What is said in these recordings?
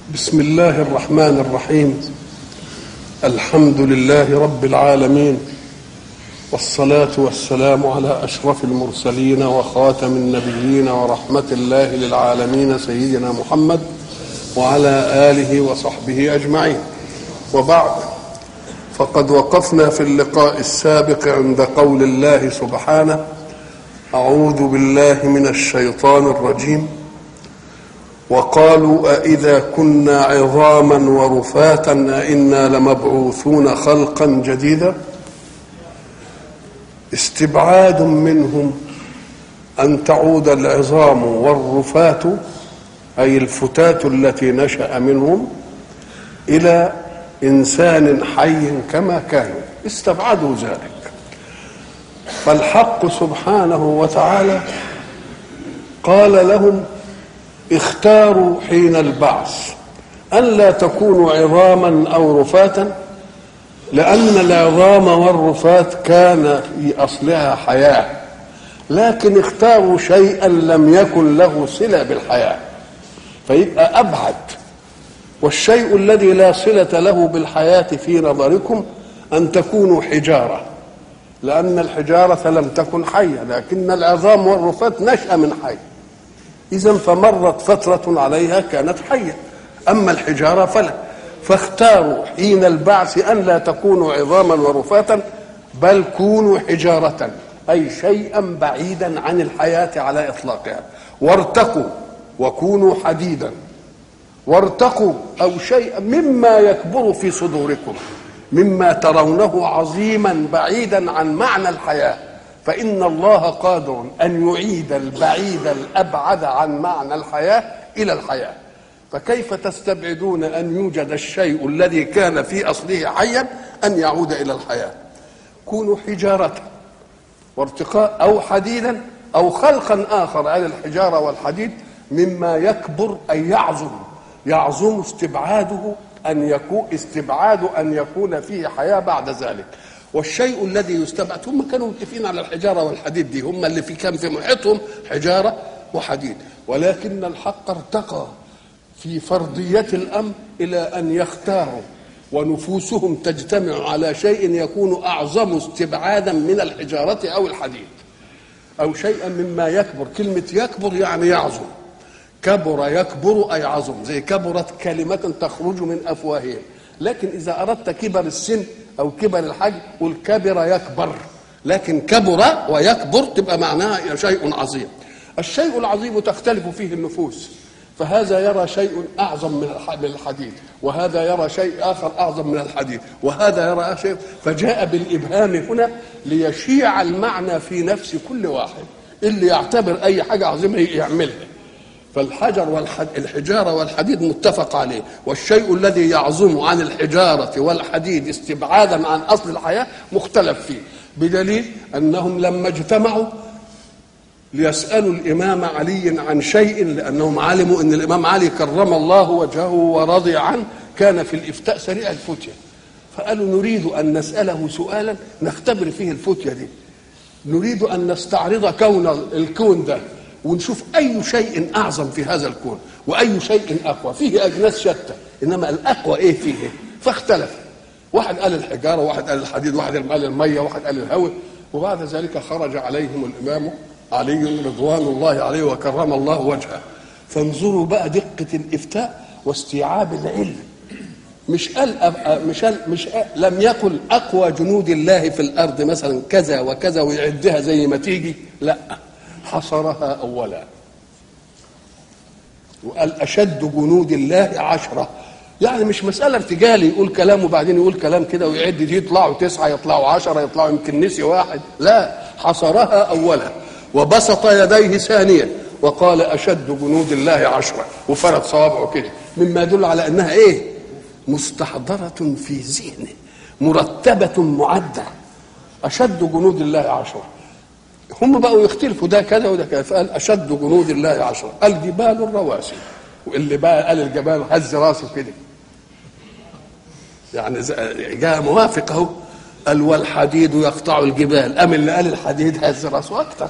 بسم الله الرحمن الرحيم الحمد لله رب العالمين والصلاة والسلام على أشرف المرسلين وخاتم النبيين ورحمة الله للعالمين سيدنا محمد وعلى آله وصحبه أجمعين وبعد فقد وقفنا في اللقاء السابق عند قول الله سبحانه أعوذ بالله من الشيطان الرجيم وقالوا أإذا كنا عظاما ورفاتا أإنا لمبعوثون خلقا جديدا استبعاد منهم أن تعود العظام والرفات أي الفتات التي نشأ منهم إلى إنسان حي كما كانوا استبعدوا ذلك فالحق سبحانه وتعالى قال لهم اختاروا حين البعث أن لا تكونوا عظاما أو رفاتا لأن العظام والرفات كان في أصلها حياة لكن اختاروا شيئا لم يكن له صلة بالحياة فيبقى أبعد والشيء الذي لا صلة له بالحياة في نظركم أن تكونوا حجارة لأن الحجارة لم تكن حية لكن العظام والرفات نشأ من حي إذا فمرت فترة عليها كانت حية أما الحجارة فلا فاختاروا حين البعث أن لا تكونوا عظاما ورفاتا بل كونوا حجارة أي شيئا بعيدا عن الحياة على إطلاقها وارتقوا وكونوا حديدا وارتقوا أو شيئا مما يكبر في صدوركم مما ترونه عظيما بعيدا عن معنى الحياه فإن الله قادر أن يعيد البعيد الأبعد عن معنى الحياة إلى الحياة فكيف تستبعدون أن يوجد الشيء الذي كان في أصله حيا أن يعود إلى الحياة كونوا حجارة وارتقاء أو حديدا أو خلقا آخر على الحجارة والحديد مما يكبر أي يعظم يعظم استبعاده أن يكون استبعاد أن يكون فيه حياة بعد ذلك والشيء الذي يستبعد هم كانوا متفقين على الحجاره والحديد دي هم اللي في كان في محيطهم حجاره وحديد ولكن الحق ارتقى في فرضيه الامر الى ان يختاروا ونفوسهم تجتمع على شيء يكون اعظم استبعادا من الحجاره او الحديد او شيئا مما يكبر كلمه يكبر يعني يعظم كبر يكبر اي عظم زي كبرت كلمه تخرج من افواههم لكن اذا اردت كبر السن او كبر الحجم قل كبر يكبر لكن كبر ويكبر تبقى معناها شيء عظيم الشيء العظيم تختلف فيه النفوس فهذا يرى شيء اعظم من الحديد وهذا يرى شيء اخر اعظم من الحديد وهذا يرى شيء فجاء بالابهام هنا ليشيع المعنى في نفس كل واحد اللي يعتبر اي حاجه عظيمه يعملها فالحجر والحجارة والحديد متفق عليه والشيء الذي يعظم عن الحجارة والحديد استبعادا عن أصل الحياة مختلف فيه بدليل أنهم لما اجتمعوا ليسألوا الإمام علي عن شيء لأنهم علموا أن الإمام علي كرم الله وجهه ورضي عنه كان في الإفتاء سريع الفتية فقالوا نريد أن نسأله سؤالا نختبر فيه الفتية دي نريد أن نستعرض كون الكون ده ونشوف اي شيء اعظم في هذا الكون واي شيء اقوى فيه اجناس شتى انما الاقوى ايه فيه فاختلف واحد قال الحجاره واحد قال الحديد واحد قال الميه واحد قال الهواء وبعد ذلك خرج عليهم الامام علي رضوان الله عليه وكرم الله وجهه فانظروا بقى دقه الافتاء واستيعاب العلم مش قال مش قال مش قال لم يقل اقوى جنود الله في الارض مثلا كذا وكذا ويعدها زي ما تيجي لا حصرها اولا وقال اشد جنود الله عشره يعني مش مساله ارتجالي يقول كلام وبعدين يقول كلام كده ويعد دي يطلعوا تسعه يطلعوا عشره يطلعوا يمكن نسي واحد لا حصرها اولا وبسط يديه ثانيا وقال اشد جنود الله عشره وفرد صوابعه كده مما يدل على انها ايه مستحضره في ذهنه مرتبه معده اشد جنود الله عشره هم بقوا يختلفوا ده كذا وده كذا فقال اشد جنود الله عشرة الجبال الرواسي واللي بقى قال الجبال هز راسه كده يعني جاء موافق اهو قال والحديد يقطع الجبال ام اللي قال الحديد هز راسه اكتر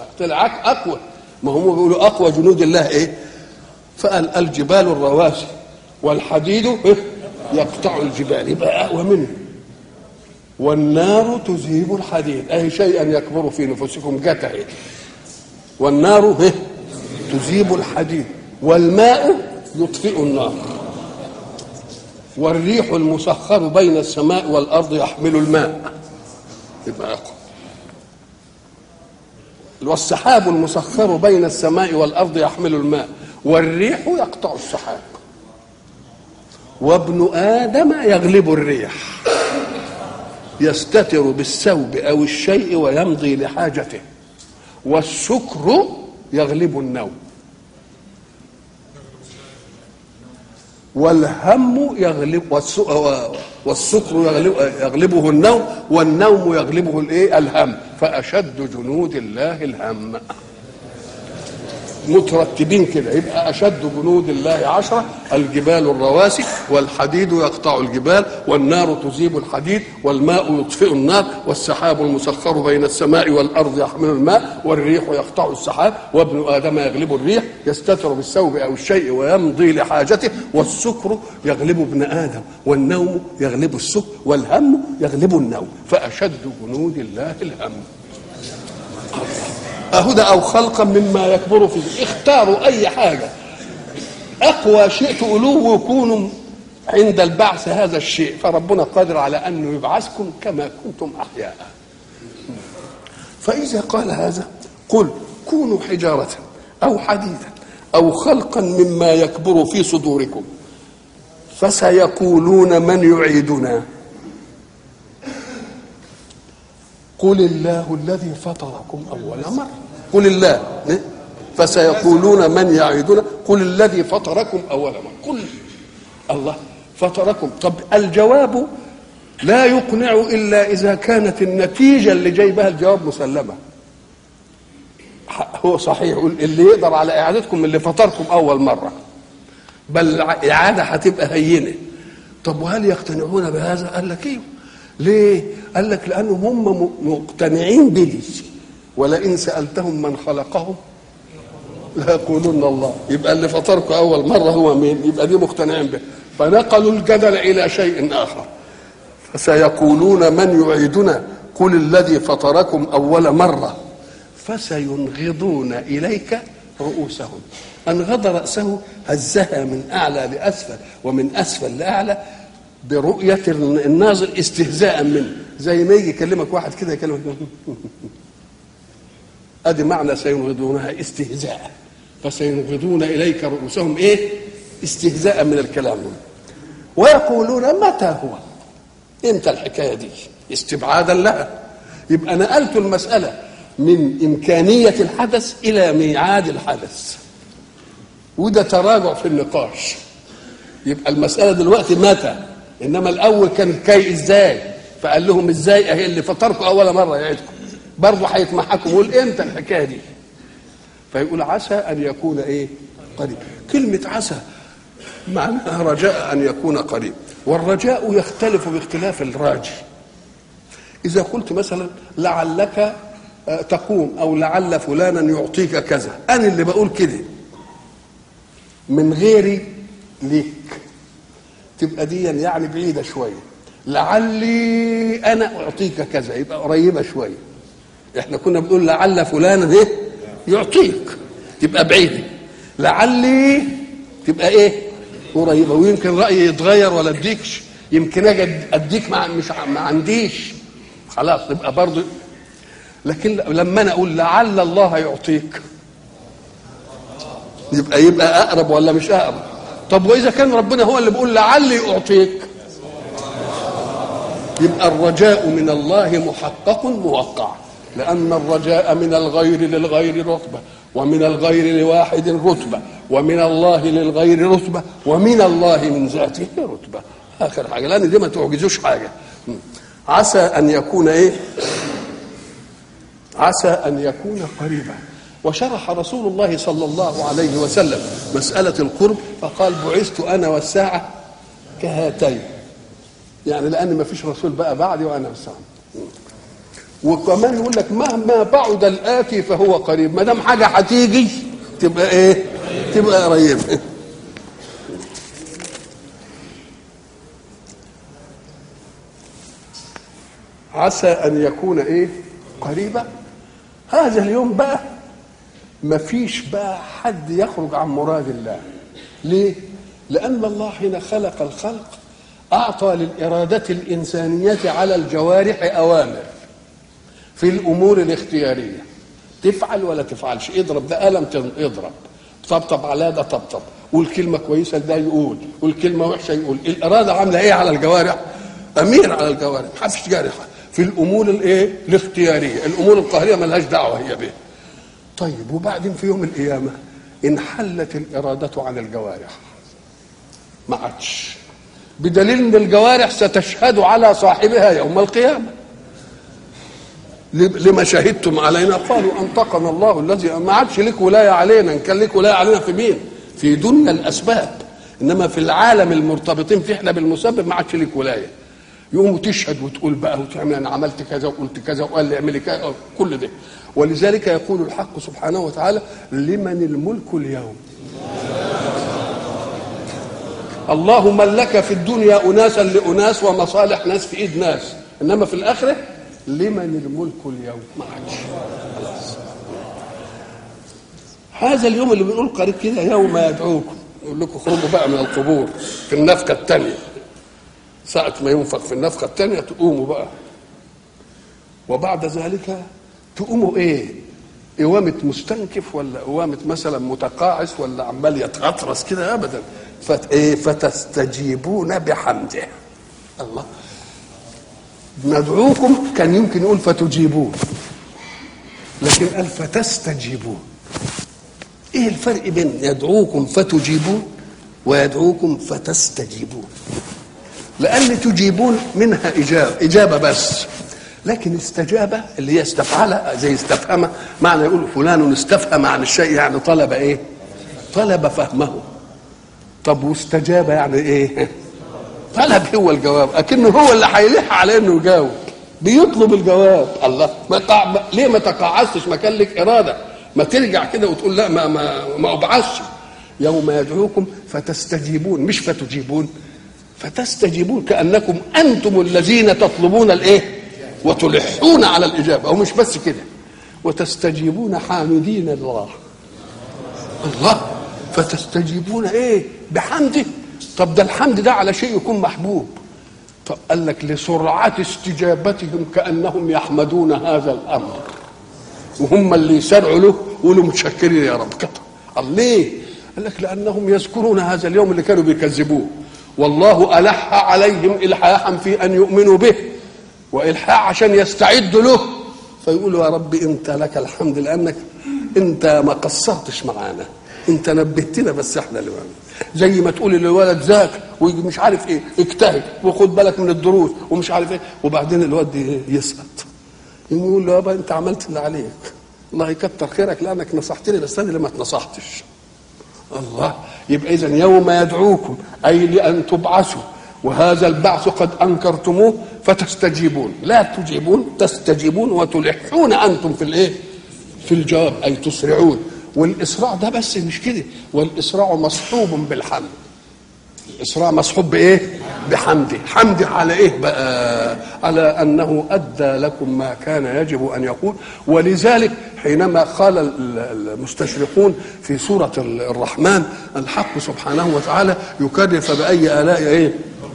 طلع اقوى ما هم بيقولوا اقوى جنود الله ايه فقال الجبال الرواسي والحديد إيه؟ يقطع الجبال يبقى اقوى منه والنار تذهب الحديد اي شيئا يكبر في نفوسكم جت والنار إيه؟ تذيب الحديد والماء يطفئ النار والريح المسخر بين السماء والارض يحمل الماء يبقى اقوى والسحاب المسخر بين السماء والارض يحمل الماء والريح يقطع السحاب وابن ادم يغلب الريح يستتر بالثوب او الشيء ويمضي لحاجته والسكر يغلب النوم والهم يغلب والسكر يغلب يغلبه النوم والنوم يغلبه الايه الهم فاشد جنود الله الهم مترتبين كده يبقى اشد جنود الله عشره الجبال الرواسي والحديد يقطع الجبال والنار تذيب الحديد والماء يطفئ النار والسحاب المسخر بين السماء والارض يحمل الماء والريح يقطع السحاب وابن ادم يغلب الريح يستتر بالثوب او الشيء ويمضي لحاجته والسكر يغلب ابن ادم والنوم يغلب السكر والهم يغلب النوم فاشد جنود الله الهم أهدى أو خلقا مما يكبر فيه اختاروا أي حاجة أقوى شيء تقولوه ويكونوا عند البعث هذا الشيء فربنا قادر على أنه يبعثكم كما كنتم أحياء فإذا قال هذا قل كونوا حجارة أو حديدا أو خلقا مما يكبر في صدوركم فسيقولون من يعيدنا قل الله الذي فطركم أول مرة قل الله فسيقولون من يعيدنا قل الذي فطركم أول مرة قل الله فطركم طب الجواب لا يقنع إلا إذا كانت النتيجة اللي جايبها الجواب مسلمة هو صحيح اللي يقدر على إعادتكم اللي فطركم أول مرة بل إعادة هتبقى هينة طب وهل يقتنعون بهذا؟ قال لك ايوه ليه؟ قال لك لأنهم هم مقتنعين بدي ولئن سألتهم من خلقهم ليقولون الله يبقى اللي فطركم أول مرة هو مين؟ يبقى دي مقتنعين به فنقلوا الجدل إلى شيء آخر فسيقولون من يعيدنا قل الذي فطركم أول مرة فسينغضون إليك رؤوسهم أنغض رأسه هزها من أعلى لأسفل ومن أسفل لأعلى برؤية الناظر استهزاء منه زي ما يجي يكلمك واحد كده يكلمك ادي معنى سينغضونها استهزاء فسينغضون اليك رؤوسهم ايه استهزاء من الكلام ويقولون متى هو امتى الحكايه دي استبعادا لها يبقى نقلت المساله من امكانيه الحدث الى ميعاد الحدث وده تراجع في النقاش يبقى المساله دلوقتي متى انما الاول كان كي ازاي فقال لهم ازاي اهي اللي فطركم اول مره يعيدكم برضه هيتمحكم يقول امتى الحكايه دي فيقول عسى ان يكون ايه قريب كلمه عسى معناها رجاء ان يكون قريب والرجاء يختلف باختلاف الراجي اذا قلت مثلا لعلك تقوم او لعل فلانا يعطيك كذا انا اللي بقول كده من غيري ليك تبقى دي يعني بعيده شويه لعلي انا اعطيك كذا يبقى قريبه شويه احنا كنا بنقول لعل فلان ايه يعطيك تبقى بعيده لعلي تبقى ايه قريبه ويمكن رايي يتغير ولا اديكش يمكن اجي اديك مع مش ما عنديش خلاص تبقى برضه لكن لما انا اقول لعل الله يعطيك يبقى يبقى اقرب ولا مش اقرب طب واذا كان ربنا هو اللي بيقول لعلي اعطيك يبقى الرجاء من الله محقق موقع لان الرجاء من الغير للغير رتبه ومن الغير لواحد رتبه ومن الله للغير رتبه ومن الله من ذاته رتبه اخر حاجه لان دي ما تعجزوش حاجه عسى ان يكون ايه عسى ان يكون قريبا وشرح رسول الله صلى الله عليه وسلم مسألة القرب فقال بعثت أنا والساعة كهاتين يعني لأن ما فيش رسول بقى بعدي وأنا والساعة وكمان يقول لك مهما بعد الآتي فهو قريب ما دام حاجة هتيجي تبقى إيه؟ تبقى قريب عسى ان يكون ايه قريبا هذا اليوم بقى ما فيش بقى حد يخرج عن مراد الله ليه لان الله حين خلق الخلق اعطى للاراده الانسانيه على الجوارح اوامر في الامور الاختياريه تفعل ولا تفعلش اضرب ده قلم اضرب طبطب على ده طبطب قول كلمه كويسه ده يقول قول كلمه وحشه يقول الاراده عامله ايه على الجوارح امير على الجوارح ما فيش جارحه في الامور الايه الاختياريه الامور القهريه ملهاش دعوه هي به طيب وبعدين في يوم القيامه انحلت الاراده عن الجوارح ما عادش بدليل ان الجوارح ستشهد على صاحبها يوم القيامه لما شهدتم علينا قالوا انطقنا الله الذي ما عادش لك ولايه علينا ان كان لك ولايه علينا في مين في دنيا الاسباب انما في العالم المرتبطين في احنا بالمسبب ما عادش لك ولايه يقوم تشهد وتقول بقى وتعمل انا عملت كذا وقلت كذا وقال لي اعملي كذا كل ده ولذلك يقول الحق سبحانه وتعالى لمن الملك اليوم الله ملك في الدنيا اناسا لاناس ومصالح ناس في ايد ناس انما في الاخره لمن الملك اليوم ما عادش خلاص هذا اليوم اللي بنقول قريب كده يوم يدعوكم يقول لكم اخرجوا بقى من القبور في النفخه الثانيه ساعة ما ينفخ في النفخة الثانية تقوموا بقى وبعد ذلك تقوموا ايه قوامة مستنكف ولا قوامة مثلا متقاعس ولا عمال يتغطرس كده ابدا فت إيه فتستجيبون بحمده الله ندعوكم كان يمكن يقول فتجيبون لكن قال فتستجيبون ايه الفرق بين يدعوكم فتجيبون ويدعوكم فتستجيبون لأن تجيبون منها إجابة إجابة بس لكن استجابة اللي هي استفعل زي استفهم معنى يقول فلان استفهم عن الشيء يعني طلب إيه طلب فهمه طب واستجاب يعني إيه طلب هو الجواب أكنه هو اللي هيلح عليه إنه يجاوب بيطلب الجواب الله ما تع... ليه ما تقاعستش ما كان لك إرادة ما ترجع كده وتقول لا ما ما ما أبعثش يوم يدعوكم فتستجيبون مش فتجيبون فتستجيبون كانكم انتم الذين تطلبون الايه وتلحون على الاجابه ومش بس كده وتستجيبون حامدين الله الله فتستجيبون ايه بحمده طب ده الحمد ده على شيء يكون محبوب طب قال لك لسرعة استجابتهم كأنهم يحمدون هذا الأمر وهم اللي يسرعوا له يقولوا متشكرين يا رب كده قال ليه؟ قال لك لأنهم يذكرون هذا اليوم اللي كانوا بيكذبوه والله ألح عليهم إلحاحا في أن يؤمنوا به وإلحاح عشان يستعدوا له فيقولوا يا رب أنت لك الحمد لأنك أنت ما قصرتش معانا أنت نبهتنا بس إحنا اللي معنا. زي ما تقول للولد ذاكر ومش عارف ايه اجتهد وخد بالك من الدروس ومش عارف ايه وبعدين الواد يسقط يقول له يابا انت عملت اللي عليك الله يكتر خيرك لانك نصحتني بس انا اللي ما اتنصحتش الله يبقى اذا يوم يدعوكم اي لان تبعثوا وهذا البعث قد انكرتموه فتستجيبون لا تجيبون تستجيبون وتلحون انتم في الايه في الجواب اي تسرعون والاسراع ده بس مش كده والاسراع مصحوب بالحمد الاسراع مصحوب بايه بحمده حمده على ايه بقى على انه ادى لكم ما كان يجب ان يقول ولذلك حينما قال المستشرقون في سوره الرحمن الحق سبحانه وتعالى يكرر فباي الاء ايه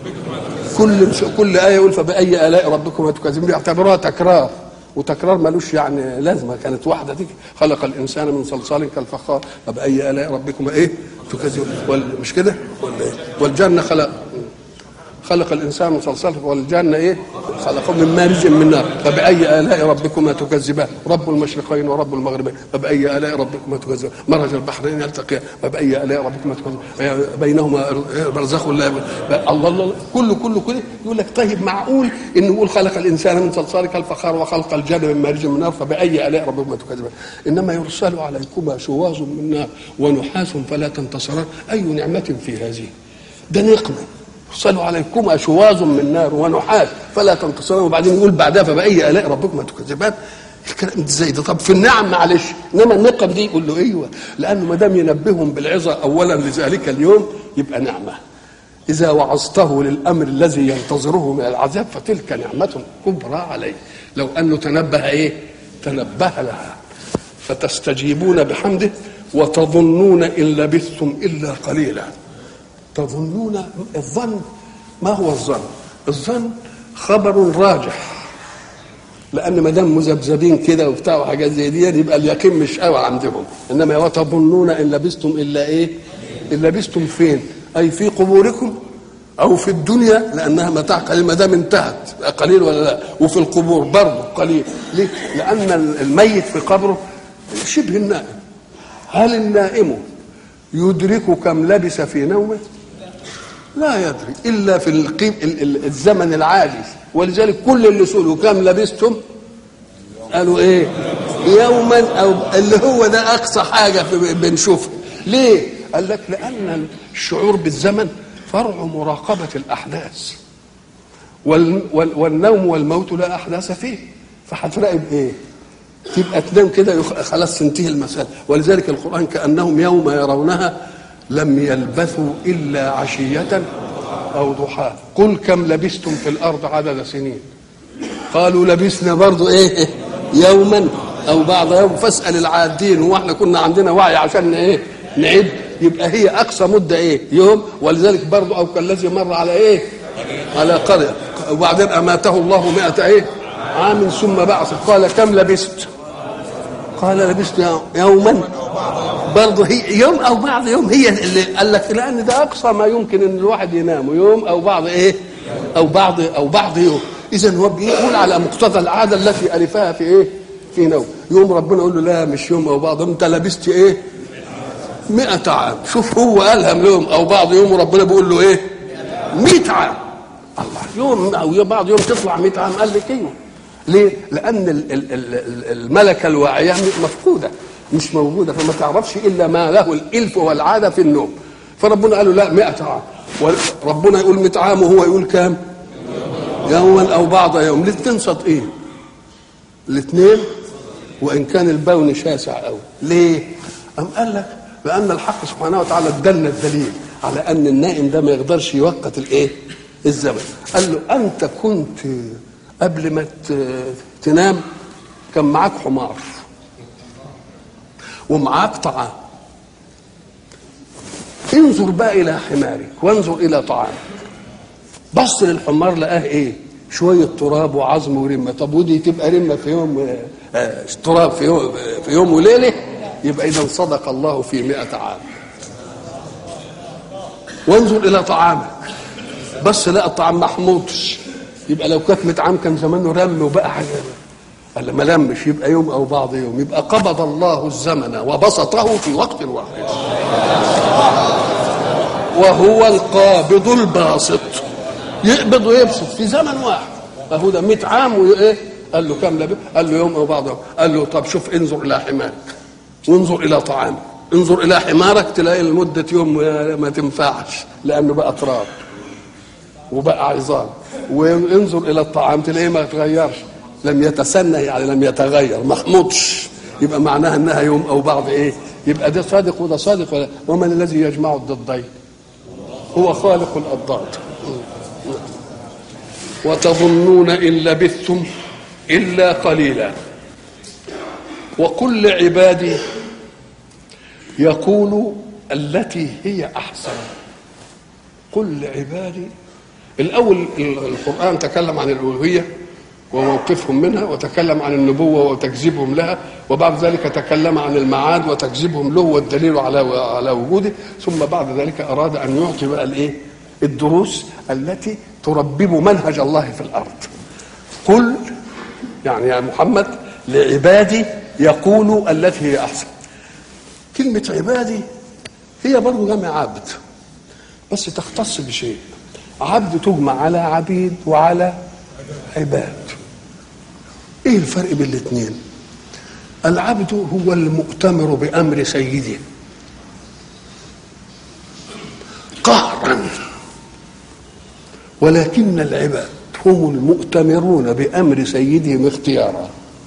كل كل ايه يقول فباي الاء ربكم تكذبون يعتبروها تكرار وتكرار ملوش يعني لازمه كانت واحده دي خلق الانسان من صلصال كالفخار فباي الاء ربكما ايه تكذبون مش كده ولا ايه والجنه خلق خلق الانسان من صلصال والجنه ايه خلقه من مارج من نار فباي الاء ربكما تكذبان رب المشرقين ورب المغربين فباي الاء ربكما تكذبان مرج البحرين يلتقيان فباي الاء ربكما تكذبان بينهما برزخ لا الله الله كله كله كله يقول لك طيب معقول انه يقول خلق الانسان من صلصال كالفخار وخلق الجنه من مارج من نار فباي الاء ربكما تكذبان انما يرسل عليكما شواظ من نار ونحاس فلا تنتصران اي نعمه في هذه ده نقمه يرسلوا عليكما شواظ من نار ونحاس فلا تنتصرون وبعدين يقول بعدها فبأي آلاء ربكما تكذبان الكلام ازاي ده طب في النعم معلش انما النقم دي يقول له ايوه لانه ما دام ينبههم بالعظه اولا لذلك اليوم يبقى نعمه إذا وعظته للأمر الذي ينتظره من العذاب فتلك نعمة كبرى عليه لو أنه تنبه إيه تنبه لها فتستجيبون بحمده وتظنون إن لبثتم إلا قليلا تظنون الظن ما هو الظن الظن خبر راجح لان ما دام مذبذبين كده وبتاع وحاجات زي دي يبقى اليقين مش قوي عندهم انما وتظنون ان لبثتم الا ايه؟ ان لبثتم فين؟ اي في قبوركم او في الدنيا لانها متاع قليل ما دام انتهت قليل ولا لا؟ وفي القبور برضه قليل ليه؟ لان الميت في قبره شبه النائم هل النائم يدرك كم لبس في نومه؟ لا يدري الا في القيم الزمن العاجز ولذلك كل اللي سئلوا كم لبستم قالوا ايه يوما او اللي هو ده اقصى حاجه بنشوفها ليه قال لك لان الشعور بالزمن فرع مراقبه الاحداث وال والنوم والموت لا احداث فيه فهتراقب ايه تبقى تنام كده خلاص تنتهي المساله ولذلك القران كانهم يوم يرونها لم يلبثوا الا عشيه او ضحاها قل كم لبستم في الارض عدد سنين قالوا لبسنا برضو ايه يوما او بعض يوم فاسال العادين هو احنا كنا عندنا وعي عشان ايه نعد يبقى هي اقصى مده ايه يوم ولذلك برضو او كالذي مر على ايه على قريه وبعدين اماته الله مئة ايه عام ثم بعث قال كم لبست قال لبست يوما برضه هي يوم او بعض يوم هي اللي قال لك لان ده اقصى ما يمكن ان الواحد ينام يوم او بعض ايه او بعض او بعض يوم اذا هو بيقول على مقتضى العاده التي الفها في ايه في نوم يوم ربنا يقول له لا مش يوم او بعض انت لبست ايه مئة عام شوف هو ألهم يوم أو بعض يوم وربنا بيقول له إيه مئة عام الله يوم أو بعض يوم تطلع مئة عام قال لك ايوه ليه؟ لأن الملكة الواعية مفقودة مش موجودة فما تعرفش إلا ما له الإلف والعادة في النوم فربنا قال له لا 100 عام وربنا يقول 100 عام وهو يقول كام؟ يوما أو بعض يوم الاثنين سطئين الاثنين وإن كان البون شاسع قوي ليه؟ أم قال لك لأن الحق سبحانه وتعالى ادلنا الدليل على أن النائم ده ما يقدرش يوقت الإيه؟ الزمن قال له أنت كنت قبل ما تنام كان معاك حمار ومعاك طعام انظر بقى الى حمارك وانظر الى طعامك بص للحمار لقاه ايه شويه تراب وعظم ورمه طب ودي تبقى رمه في يوم آه تراب في يوم في يوم وليله يبقى اذا صدق الله في مئة عام وانظر الى طعامك بس لقى الطعام محموضش يبقى لو كانت 100 عام كان زمانه رم وبقى حاجه قال ما لمش يبقى يوم او بعض يوم يبقى قبض الله الزمن وبسطه في وقت واحد وهو القابض الباسط يقبض ويبسط في زمن واحد فهو ده 100 عام وايه قال له كم لبث قال له يوم او بعض يوم قال له طب شوف انظر الى حمارك وانظر الى طعامك انظر الى حمارك تلاقي لمده يوم ما تنفعش لانه بقى تراب وبقى عظام وانظر الى الطعام تلاقيه ما تغيرش لم يتسنى يعني لم يتغير محمودش يبقى معناها انها يوم او بعض ايه يبقى ده صادق وده صادق ولا ومن الذي يجمع الضدين هو خالق الاضداد وتظنون ان لبثتم الا قليلا وكل عبادي يقول التي هي احسن قل عبادي الاول القران تكلم عن الالوهيه وموقفهم منها وتكلم عن النبوة وتكذيبهم لها وبعد ذلك تكلم عن المعاد وتكذيبهم له والدليل على على وجوده ثم بعد ذلك أراد أن يعطي بقى الإيه؟ الدروس التي تربب منهج الله في الأرض قل يعني يا محمد لعبادي يقول التي هي أحسن كلمة عبادي هي برضه جمع عبد بس تختص بشيء عبد تجمع على عبيد وعلى عباد ايه الفرق بين الاثنين العبد هو المؤتمر بامر سيده قهرا ولكن العباد هم المؤتمرون بامر سيدهم اختيارا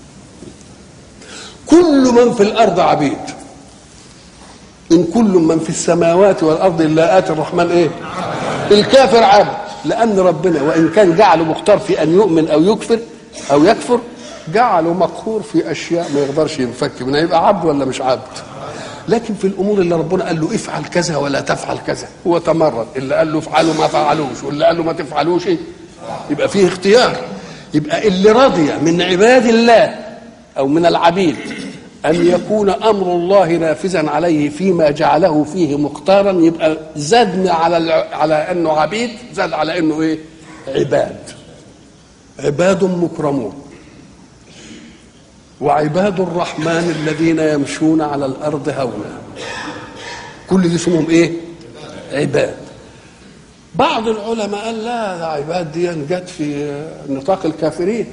كل من في الارض عبيد ان كل من في السماوات والارض الا اتي الرحمن ايه الكافر عبد لان ربنا وان كان جعله مختار في ان يؤمن او يكفر او يكفر جعله مقهور في اشياء ما يقدرش ينفك منها يبقى عبد ولا مش عبد لكن في الامور اللي ربنا قال له افعل كذا ولا تفعل كذا هو تمرد اللي قال له افعلوا ما فعلوش واللي قال له ما تفعلوش ايه يبقى فيه اختيار يبقى اللي رضي من عباد الله او من العبيد ان يكون امر الله نافذا عليه فيما جعله فيه مختارا يبقى زاد على الع- على انه عبيد زاد على انه ايه عباد عباد مكرمون وعباد الرحمن الذين يمشون على الارض هونا كل دي اسمهم ايه عباد بعض العلماء قال لا ده عباد دي جت في نطاق الكافرين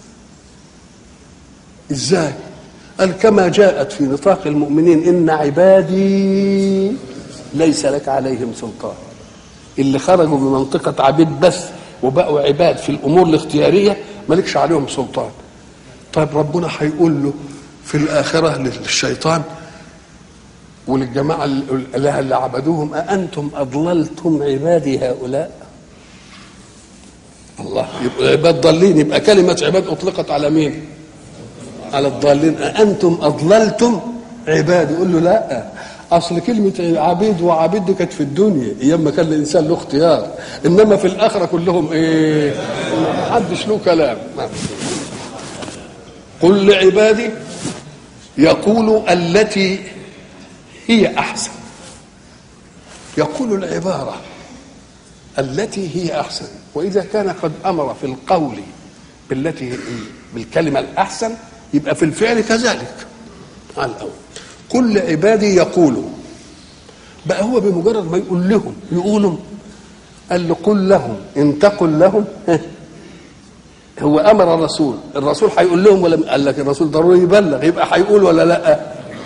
ازاي قال كما جاءت في نطاق المؤمنين ان عبادي ليس لك عليهم سلطان اللي خرجوا بمنطقة عبيد بس وبقوا عباد في الأمور الاختيارية مالكش عليهم سلطان طيب ربنا هيقول له في الآخرة للشيطان وللجماعة الآلهة اللي عبدوهم أأنتم أضللتم عبادي هؤلاء الله يبقى عباد ضالين يبقى كلمة عباد أطلقت على مين على الضالين أأنتم أضللتم عبادي يقول له لا أصل كلمة عبيد وعبيد دي كانت في الدنيا أيام ما كان الإنسان له اختيار إنما في الآخرة كلهم إيه ما حدش له كلام قل لعبادي يقول التي هي أحسن يقول العبارة التي هي أحسن وإذا كان قد أمر في القول بالتي هي بالكلمة الأحسن يبقى في الفعل كذلك على الأول كل عبادي يقولوا بقى هو بمجرد ما يقول لهم يقولوا قال له قل لهم ان تقل لهم هو امر الرسول الرسول هيقول لهم ولا قال لك الرسول ضروري يبلغ يبقى هيقول ولا لا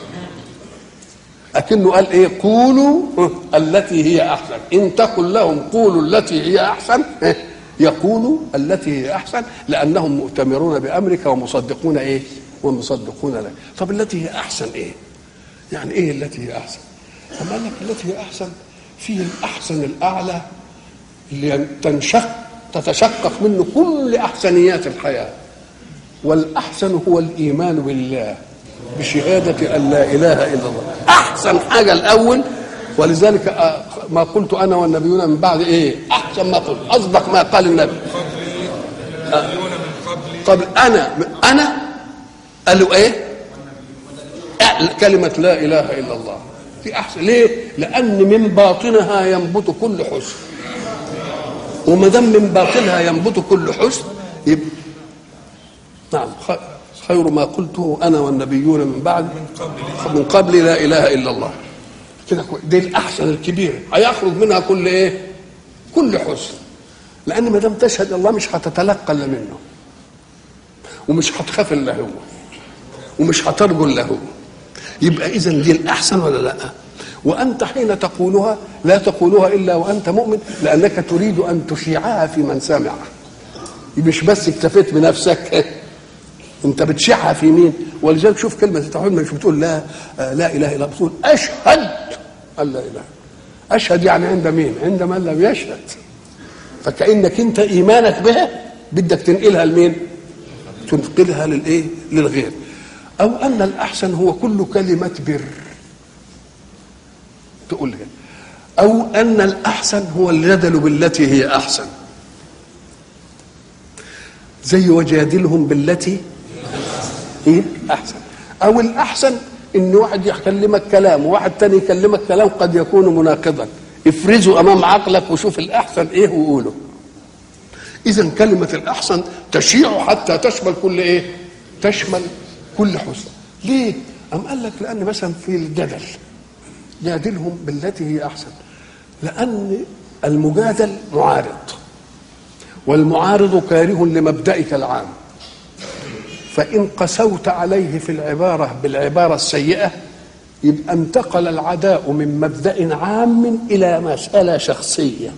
اكنه قال ايه قولوا التي هي احسن ان تقل لهم قولوا التي هي احسن يقولوا التي هي احسن لانهم مؤتمرون بامرك ومصدقون ايه ومصدقون لك طب التي هي احسن ايه يعني ايه التي هي احسن اما قال لك التي هي احسن فيه الاحسن الاعلى اللي تنشق تتشقق منه كل احسنيات الحياه والاحسن هو الايمان بالله بشهاده ان لا اله الا الله احسن حاجه الاول ولذلك ما قلت انا والنبيون من بعد ايه احسن ما قلت اصدق ما قال النبي قبل انا انا قالوا ايه كلمة لا إله إلا الله في أحسن ليه؟ لأن من باطنها ينبت كل حسن وما دام من باطنها ينبت كل حسن يبقى نعم خير ما قلته أنا والنبيون من بعد من قبل لا إله إلا الله كده دي الأحسن الكبير هيخرج منها كل إيه؟ كل حسن لأن ما دام تشهد الله مش هتتلقى إلا منه ومش هتخاف إلا هو ومش هترجو إلا هو يبقى اذا دي الاحسن ولا لا وانت حين تقولها لا تقولها الا وانت مؤمن لانك تريد ان تشيعها في من سمع مش بس اكتفيت بنفسك انت بتشيعها في مين ولذلك شوف كلمه التوحيد مش بتقول لا لا اله الا الله بتقول اشهد ان لا اله اشهد يعني عند مين عند من لم يشهد فكانك انت ايمانك بها بدك تنقلها لمين تنقلها للايه للغير أو أن الأحسن هو كل كلمة بر تقولها أو أن الأحسن هو الجدل بالتي هي أحسن زي وجادلهم بالتي هي أحسن أو الأحسن إن واحد يكلمك كلام وواحد تاني يكلمك كلام قد يكون مناقضا افرزه أمام عقلك وشوف الأحسن إيه وقوله إذا كلمة الأحسن تشيع حتى تشمل كل إيه؟ تشمل كل حسن ليه أم قال لك لأن مثلا في الجدل جادلهم بالتي هي أحسن لأن المجادل معارض والمعارض كاره لمبدئك العام فإن قسوت عليه في العبارة بالعبارة السيئة يبقى انتقل العداء من مبدأ عام إلى مسألة شخصية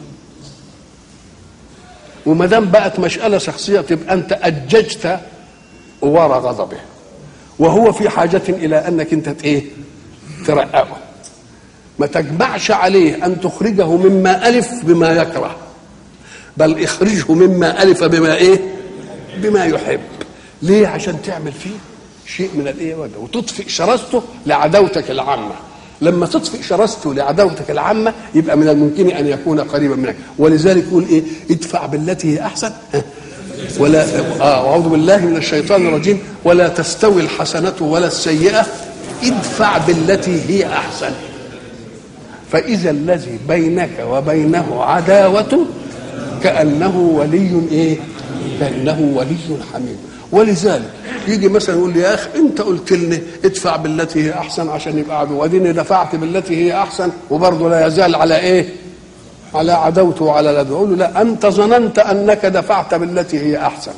وما دام بقت مسألة شخصية تبقى أنت أججت ورا غضبه وهو في حاجة إلى أنك أنت إيه ترققه ما تجمعش عليه ان تخرجه مما الف بما يكره بل اخرجه مما الف بما ايه بما يحب ليه عشان تعمل فيه شيء من الايه وتطفئ شراسته لعداوتك العامه لما تطفئ شراسته لعداوتك العامه يبقى من الممكن ان يكون قريبا منك ولذلك يقول ايه ادفع بالتي هي احسن ولا اه اعوذ بالله من الشيطان الرجيم ولا تستوي الحسنه ولا السيئه ادفع بالتي هي احسن فاذا الذي بينك وبينه عداوه كانه ولي ايه كانه ولي حميم ولذلك يجي مثلا يقول لي يا اخي انت قلت لي ادفع بالتي هي احسن عشان يبقى عدو واديني دفعت بالتي هي احسن وبرضه لا يزال على ايه؟ على عدوته وعلى لدو اقول له لا انت ظننت انك دفعت بالتي هي احسن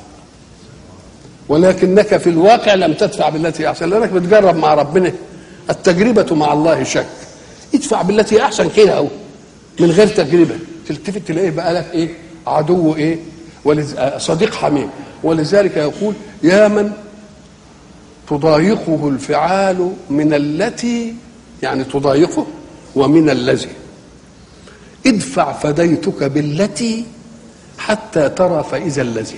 ولكنك في الواقع لم تدفع بالتي هي احسن لانك بتجرب مع ربنا التجربه مع الله شك ادفع بالتي هي احسن كده اهو من غير تجربه تلتفت تلاقيه بقى لك ايه؟ عدو ايه؟ ولز... صديق حميم ولذلك يقول يا من تضايقه الفعال من التي يعني تضايقه ومن الذي ادفع فديتك بالتي حتى ترى فإذا الذي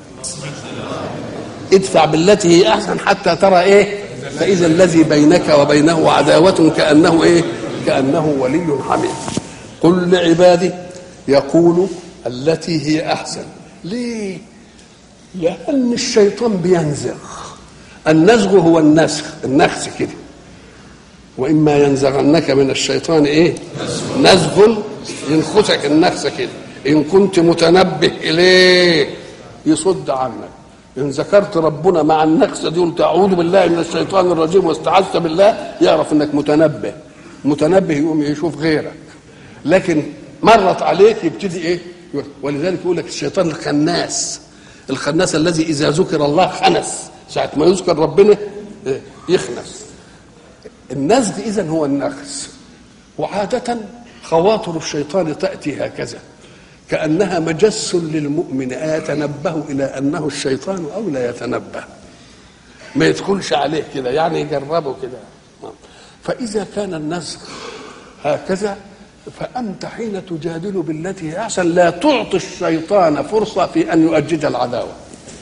ادفع بالتي هي أحسن حتى ترى إيه فإذا الذي بينك وبينه عداوة كأنه إيه كأنه ولي حميم قل لعبادي يقول التي هي أحسن ليه لأن الشيطان بينزغ النزغ هو النسخ النخس كده وإما ينزغنك من الشيطان إيه نزغ ينخسك النخس كده إن كنت متنبه إليه يصد عنك إن ذكرت ربنا مع النخسة دي قلت أعوذ بالله من الشيطان الرجيم واستعذت بالله يعرف إنك متنبه متنبه يقوم يشوف غيرك لكن مرت عليك يبتدي إيه ولذلك يقول لك الشيطان الخناس الخناس الذي اذا ذكر الله خنس ساعه ما يذكر ربنا يخنس النزغ اذا هو النخس وعاده خواطر الشيطان تاتي هكذا كانها مجس للمؤمن ايتنبه الى انه الشيطان او لا يتنبه ما يدخلش عليه كده يعني يجربه كده فاذا كان النزغ هكذا فأنت حين تجادل بالتي هي أحسن لا تعطي الشيطان فرصة في أن يؤجج العداوة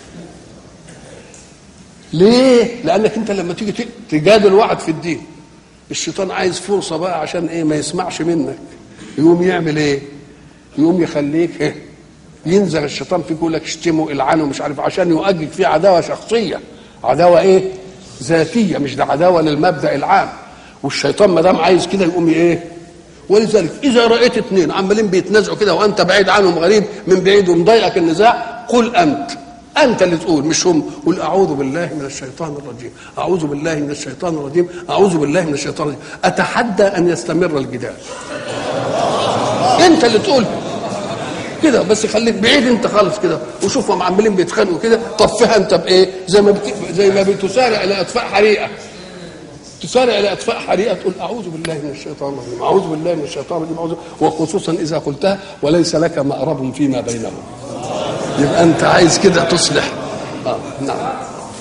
ليه؟ لأنك أنت لما تيجي تجادل واحد في الدين الشيطان عايز فرصة بقى عشان إيه ما يسمعش منك يقوم يعمل إيه؟ يقوم يخليك إيه؟ ينزغ الشيطان فيك يقول لك اشتمه العنه مش عارف عشان يؤجج فيه عداوة شخصية عداوة إيه؟ ذاتية مش ده عداوة للمبدأ العام والشيطان ما دام عايز كده يقوم إيه؟ ولذلك اذا رايت اثنين عمالين بيتنازعوا كده وانت بعيد عنهم غريب من بعيد ومضايقك النزاع قل انت انت اللي تقول مش هم قل اعوذ بالله من الشيطان الرجيم اعوذ بالله من الشيطان الرجيم اعوذ بالله من الشيطان الرجيم اتحدى ان يستمر الجدال انت اللي تقول كده بس خليك بعيد انت خالص كده وشوفهم عمالين بيتخانقوا كده طفها انت بايه زي ما بت... زي ما بتسارع الى اطفاء حريقه تسارع الى اطفاء حريقه تقول اعوذ بالله من الشيطان الرجيم اعوذ بالله من الشيطان الرجيم أعوذ وخصوصا اذا قلتها وليس لك مأرب فيما بينهم يبقى انت عايز كده تصلح آه. نعم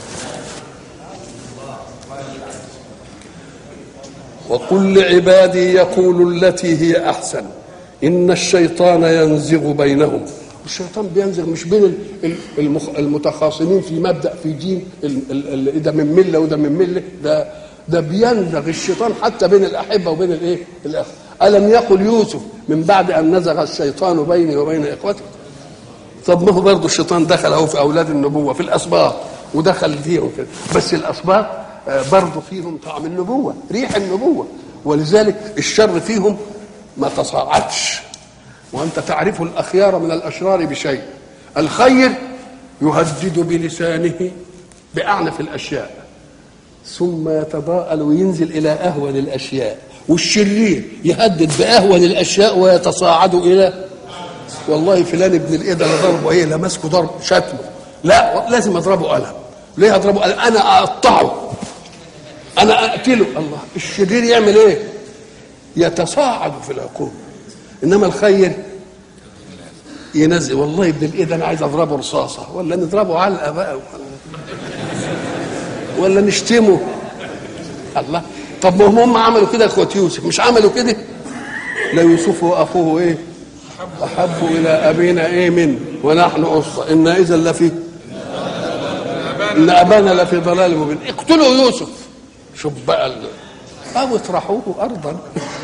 وقل لعبادي يقول التي هي احسن ان الشيطان ينزغ بينهم الشيطان بينزغ مش بين المخ... المتخاصمين في مبدا في دين ال... ال... ده من مله وده من مله ده ده بينزغ الشيطان حتى بين الاحبه وبين الايه؟ الاخ الم يقل يوسف من بعد ان نزغ الشيطان بيني وبين اخوتي طب ما هو برضه الشيطان دخل اهو في اولاد النبوه في الاسباط ودخل فيهم كده بس الاسباط برضه فيهم طعم النبوه ريح النبوه ولذلك الشر فيهم ما تصاعدش وانت تعرف الاخيار من الاشرار بشيء الخير يهدد بلسانه باعنف الاشياء ثم يتضاءل وينزل الى اهون الاشياء والشرير يهدد باهون الاشياء ويتصاعد الى والله فلان ابن الايه ده ضربه ايه لا ماسكه ضرب شتمه لا لازم اضربه قلم ليه اضربه قلم انا اقطعه انا اقتله الله الشرير يعمل ايه يتصاعد في العقوبه انما الخير ينزل والله ابن الايه ده انا عايز اضربه رصاصه ولا نضربه علقه بقى ولا نشتمه الله طب ما هم هم عملوا كده اخوة يوسف مش عملوا كده لا يوسف واخوه ايه احب الى ابينا ايه من ونحن اسره ان اذا لفي ان ابانا لفي ضلال مبين اقتلوا يوسف شوف بقى ال- او اطرحوه ارضا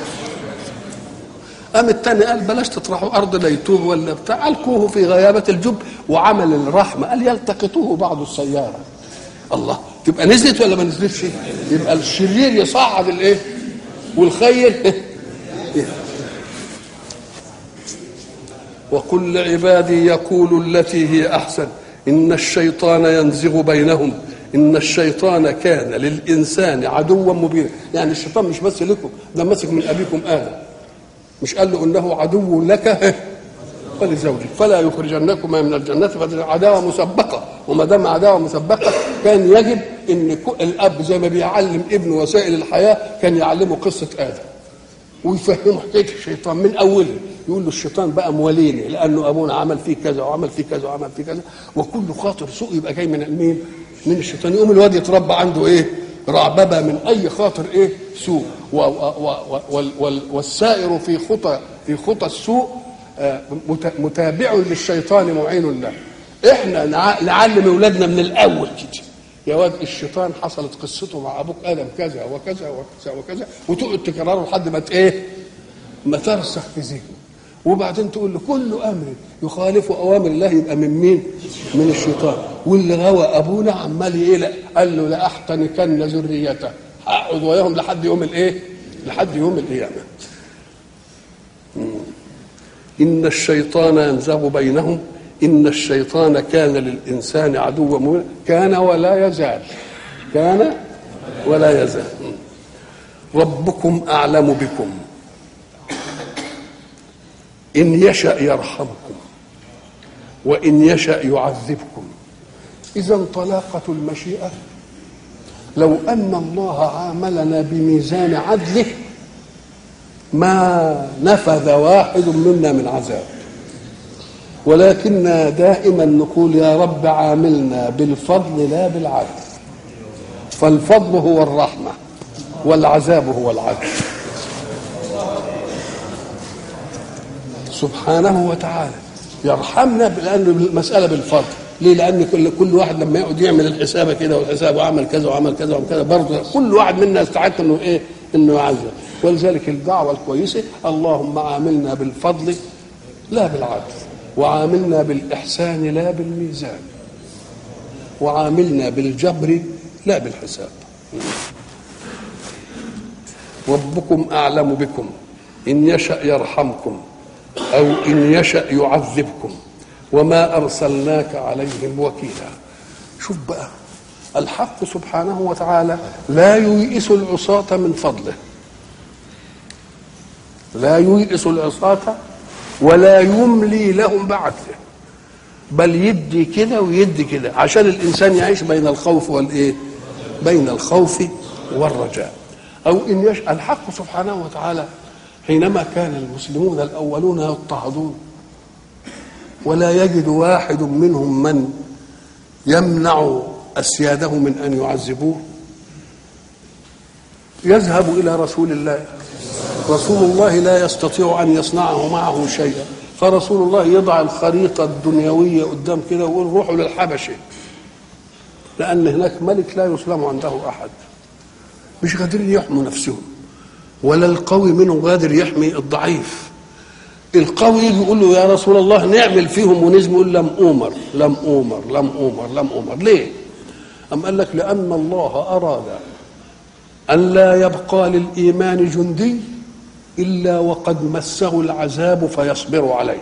قام التاني قال بلاش تطرحوا ارض لا يتوب ولا بتاع القوه في غيابه الجب وعمل الرحمه قال يلتقطوه بعض السياره الله تبقى نزلت ولا ما نزلتش يبقى الشرير يصعد الايه والخير وقل لعبادي يقولوا التي هي احسن ان الشيطان ينزغ بينهم ان الشيطان كان للانسان عدوا مبينا يعني الشيطان مش بس لكم ده ماسك من ابيكم ادم مش قال له انه عدو لك ولزوجك فلا يخرجنكما من الجنة فدي عداوة مسبقة وما دام عداوة مسبقة كان يجب ان كو- الاب زي ما بيعلم ابنه وسائل الحياة كان يعلمه قصة ادم ويفهمه حكايه الشيطان من اوله يقول له الشيطان بقى مواليني لانه ابونا عمل فيه كذا وعمل فيه كذا وعمل فيه كذا وكل خاطر سوء يبقى جاي من مين؟ من الشيطان يقوم الواد يتربى عنده ايه؟ رعببه من اي خاطر ايه؟ سوء و و و وال وال والسائر في خطى في خطى السوء آه، مت- متابع للشيطان معين له احنا نع- نعلم اولادنا من الاول كده يا واد الشيطان حصلت قصته مع ابوك ادم كذا وكذا وكذا وكذا وتقعد تكرره لحد ما ت- ايه ما ترسخ في ذهنه وبعدين تقول له كل امر يخالف اوامر الله يبقى من مين؟ من الشيطان واللي غوى ابونا عمال يقلق قال له لاحتنكن ذريته هقعد وياهم لحد يوم الايه؟ لحد يوم القيامه إن الشيطان ينزغ بينهم إن الشيطان كان للإنسان عدوا مبينا كان ولا يزال كان ولا يزال ربكم أعلم بكم إن يشأ يرحمكم وإن يشأ يعذبكم إذا طلاقة المشيئة لو أن الله عاملنا بميزان عدله ما نفذ واحد منا من عذاب ولكننا دائما نقول يا رب عاملنا بالفضل لا بالعدل فالفضل هو الرحمة والعذاب هو العدل سبحانه وتعالى يرحمنا لأن المسألة بالفضل ليه؟ لأن كل كل واحد لما يقعد يعمل الحساب كده والحساب وعمل كذا وعمل كذا وعمل كذا برضه كل واحد منا يستحق انه ايه؟ انه يعذب ولذلك الدعوة الكويسة اللهم عاملنا بالفضل لا بالعدل وعاملنا بالإحسان لا بالميزان وعاملنا بالجبر لا بالحساب ربكم أعلم بكم إن يشأ يرحمكم أو إن يشأ يعذبكم وما أرسلناك عليهم وكيلا شوف بقى الحق سبحانه وتعالى لا ييئس العصاة من فضله لا ييئس العصاة ولا يملي لهم بعدله بل يدي كده ويدي كده عشان الانسان يعيش بين الخوف والايه بين الخوف والرجاء او ان يش... الحق سبحانه وتعالى حينما كان المسلمون الاولون يضطهدون ولا يجد واحد منهم من يمنع اسياده من ان يعذبوه يذهب الى رسول الله رسول الله لا يستطيع ان يصنعه معه شيئا فرسول الله يضع الخريطه الدنيويه قدام كده ويقول روحوا للحبشه لان هناك ملك لا يسلم عنده احد مش قادرين يحموا نفسهم ولا القوي منهم قادر يحمي الضعيف القوي يجي يقول له يا رسول الله نعمل فيهم ونزم يقول لم اومر لم اومر لم اومر لم اومر ليه؟ أم قال لك لأن الله أراد أن لا يبقى للإيمان جندي إلا وقد مسه العذاب فيصبر عليه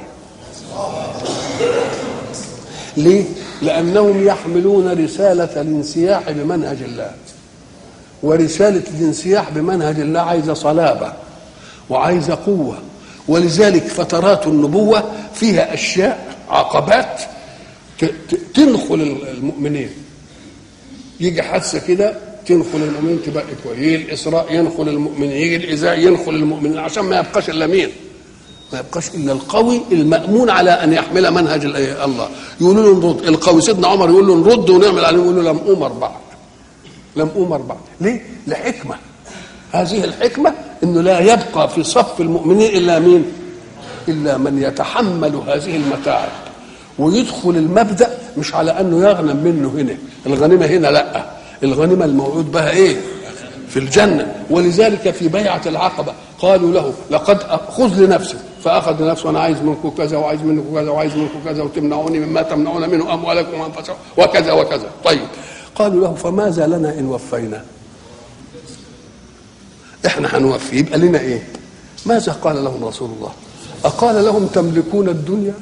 ليه؟ لأنهم يحملون رسالة الانسياح بمنهج الله ورسالة الانسياح بمنهج الله عايزة صلابة وعايزة قوة ولذلك فترات النبوة فيها أشياء عقبات تنخل المؤمنين يجي حادثة كده تنخل المؤمنين تبقى كويس يجي الإسراء ينخل المؤمنين يجي الإذاء ينخل المؤمنين عشان ما يبقاش إلا مين ما يبقاش الا القوي المامون على ان يحمل منهج الله يقولوا له نرد القوي سيدنا عمر يقول له نرد ونعمل عليه يقول له لم امر بعد لم امر بعد ليه؟ لحكمه هذه الحكمة انه لا يبقى في صف المؤمنين الا مين الا من يتحمل هذه المتاعب ويدخل المبدأ مش على انه يغنم منه هنا الغنيمة هنا لا الغنيمة الموعود بها ايه في الجنة ولذلك في بيعة العقبة قالوا له لقد خذ لنفسك فأخذ لنفسه أنا عايز منكم كذا وعايز منكم كذا وعايز منكم كذا وتمنعوني مما تمنعون منه أموالكم وأنفسكم وكذا وكذا طيب قالوا له فماذا لنا إن وفينا احنا هنوفي يبقى لنا ايه ماذا قال لهم رسول الله أقال لهم تملكون الدنيا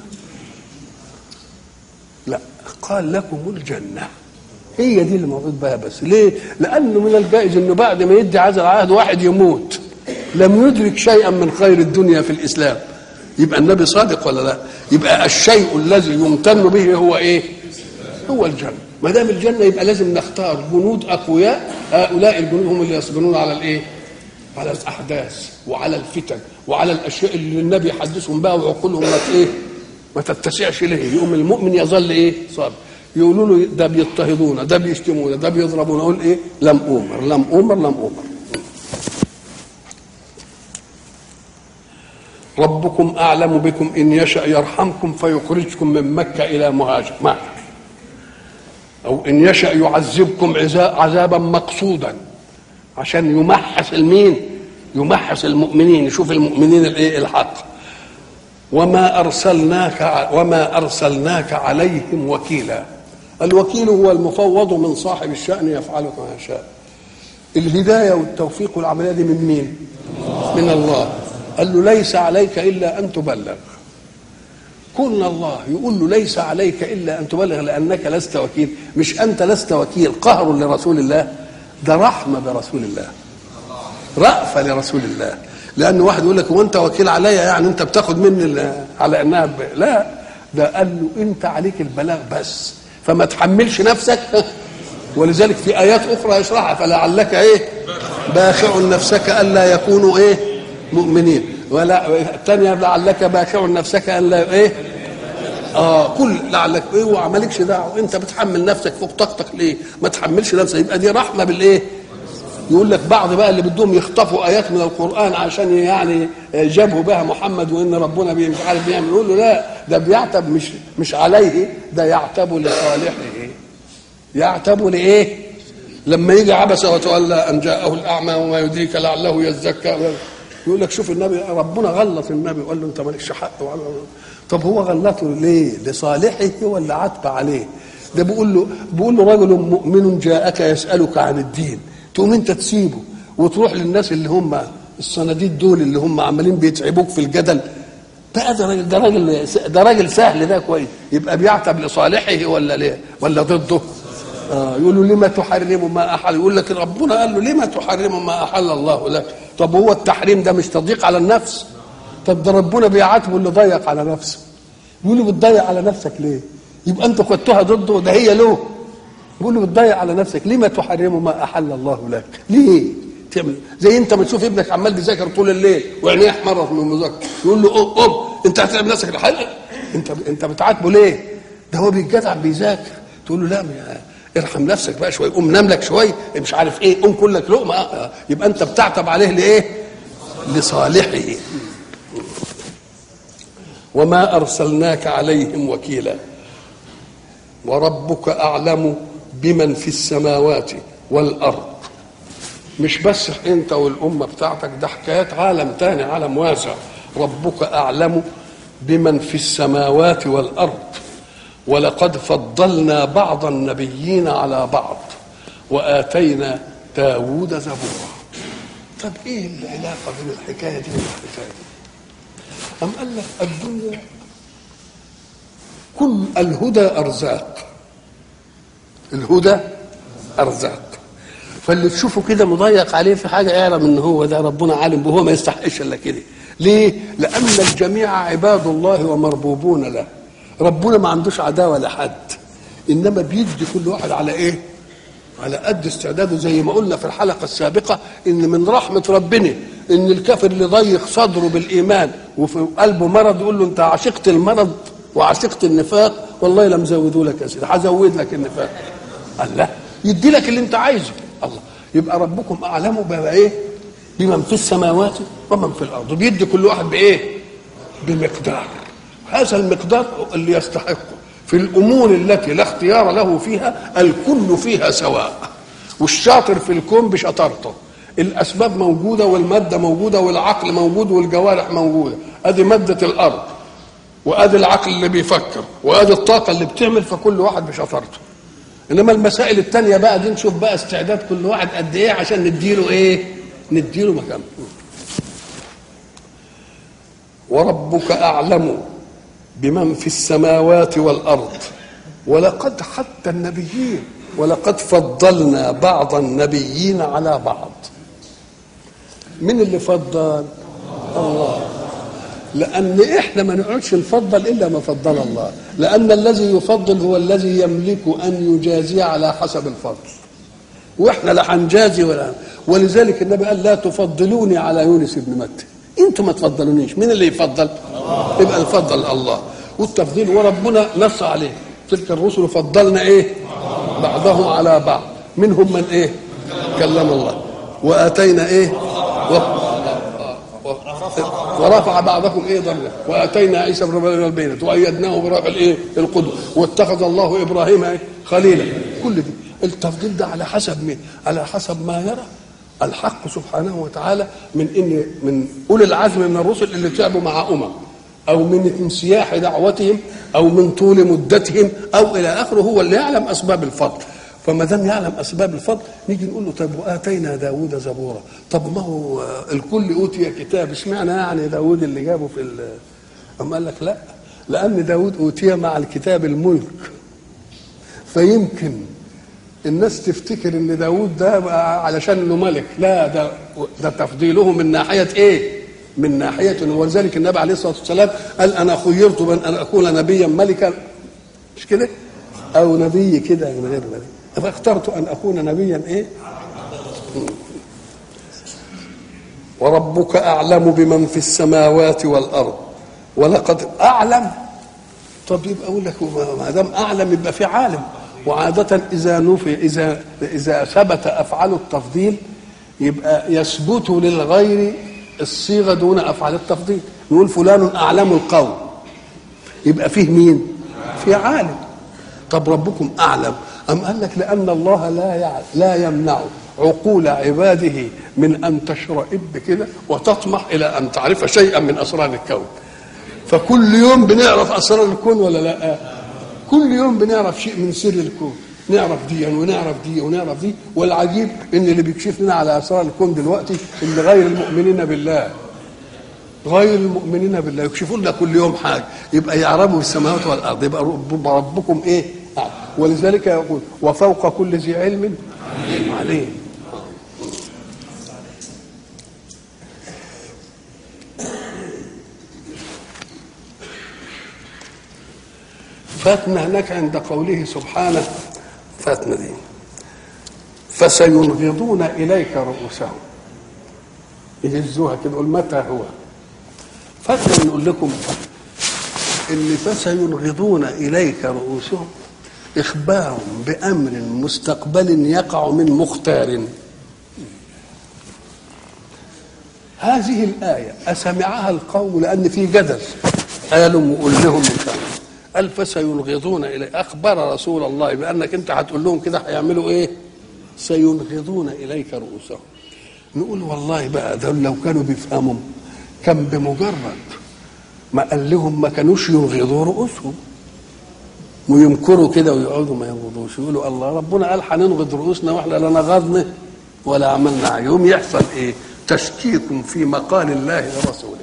لا قال لكم الجنة هي دي اللي موجود بها بس ليه لأنه من الجائز أنه بعد ما يدي عزل العهد واحد يموت لم يدرك شيئا من خير الدنيا في الإسلام يبقى النبي صادق ولا لا يبقى الشيء الذي يمتن به هو ايه هو الجنة ما دام الجنة يبقى لازم نختار جنود أقوياء هؤلاء الجنود هم اللي يصبرون على الايه على الأحداث وعلى الفتن وعلى الأشياء اللي النبي يحدثهم بها وعقولهم ما ايه ما تتسعش ليه يقوم المؤمن يظل ايه صابر يقولوا له ده بيضطهدونا ده بيشتمونا ده بيضربونا اقول ايه لم اومر لم اومر لم اومر ربكم اعلم بكم ان يشا يرحمكم فيخرجكم من مكه الى مهاجر ما او ان يشا يعذبكم عذابا مقصودا عشان يمحص المين يمحص المؤمنين يشوف المؤمنين الايه الحق وما ارسلناك وما ارسلناك عليهم وكيلا الوكيل هو المفوض من صاحب الشأن يفعل ما يشاء الهداية والتوفيق والعملية دي من مين من الله قال له ليس عليك إلا أن تبلغ كن الله يقول له ليس عليك إلا أن تبلغ لأنك لست وكيل مش أنت لست وكيل قهر لرسول الله ده رحمة برسول الله رأفة لرسول الله لأن واحد يقول لك وأنت وكيل عليا يعني أنت بتاخد مني على أنها ب... لا ده قال له أنت عليك البلاغ بس فما تحملش نفسك ولذلك في ايات اخرى يشرحها فلعلك ايه باخع نفسك الا يكونوا ايه مؤمنين ولا الثانيه لعلك باخع نفسك الا ايه اه كل لعلك ايه وعملكش دعوه انت بتحمل نفسك فوق طاقتك ليه ما تحملش نفسك يبقى دي رحمه بالايه يقول لك بعض بقى اللي بدهم يخطفوا ايات من القران عشان يعني جابوا بها محمد وان ربنا مش عارف بيعمل يقول له لا ده بيعتب مش مش عليه ده يعتب لصالحه يعتب لايه؟ لما يجي عبس وتولى ان جاءه الاعمى وما يدريك لعله يزكى يقول لك شوف النبي ربنا غلط النبي وقال له انت مالكش حق طب هو غلطه ليه؟ لصالحه ولا عتب عليه؟ ده بيقول له بيقول له رجل مؤمن جاءك يسالك عن الدين تقوم انت تسيبه وتروح للناس اللي هم الصناديد دول اللي هم عمالين بيتعبوك في الجدل بقى ده راجل ده راجل ده راجل سهل ده كويس يبقى بيعتب لصالحه ولا ليه ولا ضده آه يقول له لما تحرم ما احل يقول لك ربنا قال له لما تحرم ما احل الله لك طب هو التحريم ده مش تضييق على النفس طب ده ربنا بيعاتبه اللي ضيق على نفسه يقول له بتضيق على نفسك ليه يبقى انت خدتها ضده ده هي له يقول له بتضيق على نفسك لما تحرم ما احل الله لك ليه تعمل زي انت ما تشوف ابنك عمال بيذاكر طول الليل وعينيه احمرت من المذاكره يقول له قوم قوم انت هتعمل نفسك الحل انت انت بتعاتبه ليه ده هو بيتجدع بيذاكر تقول له لا ارحم نفسك بقى شويه قوم نام لك شويه مش عارف ايه قوم كل لك لقمه آه. يبقى انت بتعتب عليه لايه لصالحه وما ارسلناك عليهم وكيلا وربك اعلم بمن في السماوات والارض مش بس انت والامه بتاعتك ده حكايات عالم تاني عالم واسع ربك اعلم بمن في السماوات والارض ولقد فضلنا بعض النبيين على بعض واتينا داود زبورا طب ايه العلاقه بين الحكايه دي والحكايه دي ام قال لك الدنيا كل الهدى ارزاق الهدى ارزاق فاللي تشوفه كده مضيق عليه في حاجه اعلم ان هو ده ربنا عالم وهو ما يستحقش الا كده ليه لان الجميع عباد الله ومربوبون له ربنا ما عندوش عداوه لحد انما بيدي كل واحد على ايه على قد استعداده زي ما قلنا في الحلقه السابقه ان من رحمه ربنا ان الكافر اللي ضيق صدره بالايمان وفي قلبه مرض يقول له انت عشقت المرض وعشقت النفاق والله لم زودوا لك يا سيدي هزود لك النفاق الله يدي لك اللي انت عايزه الله يبقى ربكم اعلم بما ايه بمن في السماوات ومن في الارض بيدي كل واحد بايه بمقدار هذا المقدار اللي يستحقه في الامور التي لا اختيار له فيها الكل فيها سواء والشاطر في الكون بشطارته الاسباب موجوده والماده موجوده والعقل موجود والجوارح موجوده ادي ماده الارض وادي العقل اللي بيفكر وادي الطاقه اللي بتعمل فكل واحد بشطارته انما المسائل التانية بقى دي نشوف بقى استعداد كل واحد قد ايه عشان نديله ايه نديله مكان وربك اعلم بمن في السماوات والارض ولقد حتى النبيين ولقد فضلنا بعض النبيين على بعض من اللي فضل الله لان احنا ما نقعدش نفضل الا ما فضل الله لان الذي يفضل هو الذي يملك ان يجازي على حسب الفضل واحنا لا هنجازي ولا ولذلك النبي قال لا تفضلوني على يونس بن متى انتم ما تفضلونيش مين اللي يفضل يبقى الفضل الله والتفضيل وربنا نص عليه تلك الرسل فضلنا ايه بعضهم على بعض منهم من ايه كلم الله واتينا ايه و... ورفع بعضكم ايه ضمنا واتينا عيسى ابن مريم البينة وايدناه بروح الايه القدس واتخذ الله ابراهيم إيه؟ خليلا كل دي التفضيل ده على حسب مين على حسب ما يرى الحق سبحانه وتعالى من ان من اولي العزم من الرسل اللي تعبوا مع امم او من انسياح دعوتهم او من طول مدتهم او الى اخره هو اللي يعلم اسباب الفضل فما دام يعلم اسباب الفضل نيجي نقول له طب واتينا داوود زبورا طب ما هو الكل اوتي كتاب اشمعنى يعني داوود اللي جابه في ال أم قال لك لا لان داوود اوتي مع الكتاب الملك فيمكن الناس تفتكر ان داوود ده علشان انه ملك لا ده ده تفضيله من ناحيه ايه من ناحيه ولذلك النبي عليه الصلاه والسلام قال انا خيرت بان ان اكون نبيا ملكا مش كده او نبي كده من غير نبي فاخترت ان اكون نبيا ايه وربك اعلم بمن في السماوات والارض ولقد اعلم طب يبقى اقول لك ما دام اعلم يبقى في عالم وعادة إذا نفي إذا إذا ثبت أفعال التفضيل يبقى يثبت للغير الصيغة دون أفعال التفضيل نقول فلان أعلم القوم يبقى فيه مين؟ في عالم طب ربكم أعلم أم قال لك لأن الله لا يع... لا يمنع عقول عباده من أن تشرئب كده وتطمح إلى أن تعرف شيئا من أسرار الكون فكل يوم بنعرف أسرار الكون ولا لا؟ كل يوم بنعرف شيء من سر الكون نعرف دي ونعرف دي ونعرف دي والعجيب ان اللي بيكشف لنا على اسرار الكون دلوقتي اللي غير المؤمنين بالله غير المؤمنين بالله يكشفوا لنا كل يوم حاجه يبقى يعرفوا السماوات والارض يبقى ربكم ايه ولذلك يقول وفوق كل ذي علم عليم فاتنا هناك عند قوله سبحانه فاتنا دي فسينغضون اليك رؤوسهم يهزوها كده يقول متى هو فاتنا نقول لكم ان فسينغضون اليك رؤوسهم اخبار بامر مستقبل يقع من مختار هذه الايه اسمعها القوم لان في جدل قالوا وقول لهم مش قال فسينغضون اليه اخبر رسول الله بانك انت هتقول لهم كده هيعملوا ايه؟ سينغضون اليك رؤوسهم نقول والله بقى دول لو كانوا بيفهموا كان بمجرد ما قال لهم ما كانوش ينغضوا رؤوسهم ويمكروا كده ويقعدوا ما ينغضوش يقولوا الله ربنا قال هننغض رؤوسنا واحنا لا نغضنا ولا عملنا يوم يحصل ايه؟ تشكيك في مقال الله لرسوله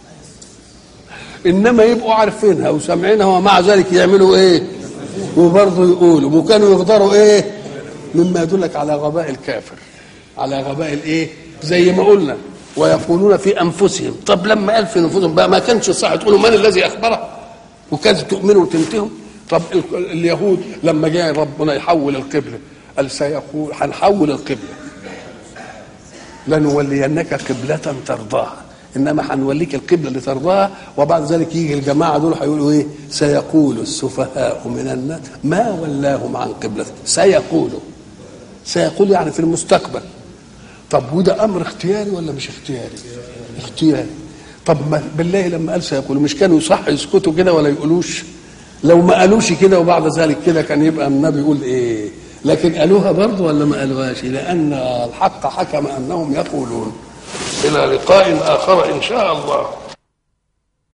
انما يبقوا عارفينها وسامعينها ومع ذلك يعملوا ايه وبرضه يقولوا وكانوا يقدروا ايه مما يدلك على غباء الكافر على غباء الايه زي ما قلنا ويقولون في انفسهم طب لما قال في انفسهم بقى ما كانش صح تقولوا من الذي اخبره وكذا تؤمنوا وتنتهوا طب اليهود لما جاء ربنا يحول القبله قال سيقول هنحول القبله لنولينك قبله ترضاها انما هنوليك القبله اللي ترضاها وبعد ذلك يجي الجماعه دول هيقولوا ايه؟ سيقول السفهاء من الناس ما ولاهم عن قبلته سيقولوا سيقول يعني في المستقبل طب وده امر اختياري ولا مش اختياري اختياري طب ما بالله لما قال سيقولوا مش كانوا صح يسكتوا كده ولا يقولوش لو ما قالوش كده وبعد ذلك كده كان يبقى النبي يقول ايه لكن قالوها برضه ولا ما قالوهاش لان الحق حكم انهم يقولون الى لقاء اخر ان شاء الله